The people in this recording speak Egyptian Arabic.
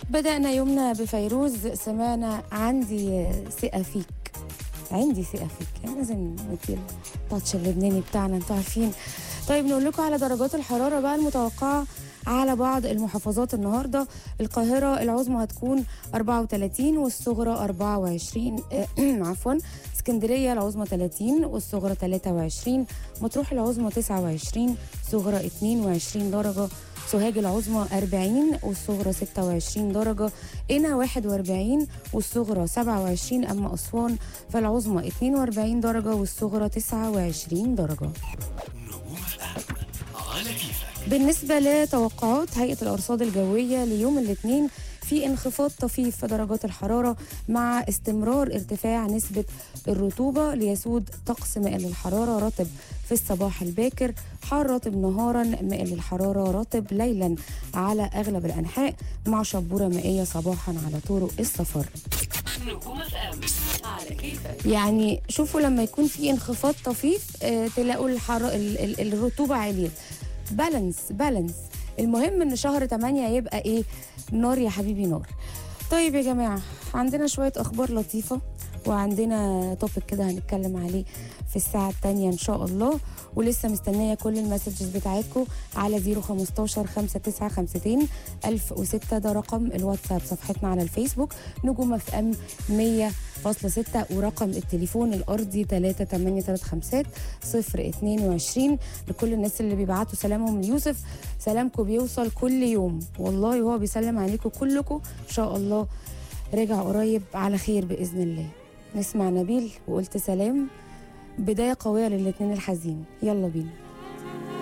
بدأنا يومنا بفيروز سمعنا عندي ثقة فيك عندي ثقة فيك يعني لازم ندي التاتش اللبناني بتاعنا انتوا عارفين طيب نقول لكم على درجات الحرارة بقى المتوقعة على بعض المحافظات النهاردة القاهرة العظمى هتكون 34 والصغرى 24 عفوا اسكندرية العظمى 30 والصغرى 23 مطروح العظمى 29 صغرى 22 درجة سوهاج العظمى 40 والصغرى 26 درجة قنا 41 والصغرى 27 أما أسوان فالعظمى 42 درجة والصغرى 29 درجة نجوم اف ام على كيفك بالنسبة لتوقعات هيئة الأرصاد الجوية ليوم الاثنين في انخفاض طفيف في درجات الحرارة مع استمرار ارتفاع نسبة الرطوبة ليسود طقس مائل الحرارة رطب في الصباح الباكر حار رطب نهارا مائل الحرارة رطب ليلا على أغلب الأنحاء مع شبورة مائية صباحا على طرق السفر نجوم اف ام على كيفك يعني شوفوا لما يكون في انخفاض طفيف آه، تلاقوا الحر... ال... ال... الرطوبة عالية بالانس بالانس المهم ان شهر 8 يبقى ايه نار يا حبيبي نار طيب يا جماعة عندنا شوية اخبار لطيفة وعندنا توبيك كده هنتكلم عليه في الساعة التانية ان شاء الله ولسه مستنية كل المسجز بتاعتكم على 015 5952 1006 ده رقم الواتساب صفحتنا على الفيسبوك نجوم اف ام 100.6 ورقم التليفون الارضي 3835 022 لكل الناس اللي بيبعتوا سلامهم ليوسف سلامكم بيوصل كل يوم والله وهو بيسلم عليكم كلكم ان شاء الله رجع قريب على خير باذن الله نسمع نبيل وقلت سلام بدايه قويه للاتنين الحزين يلا بينا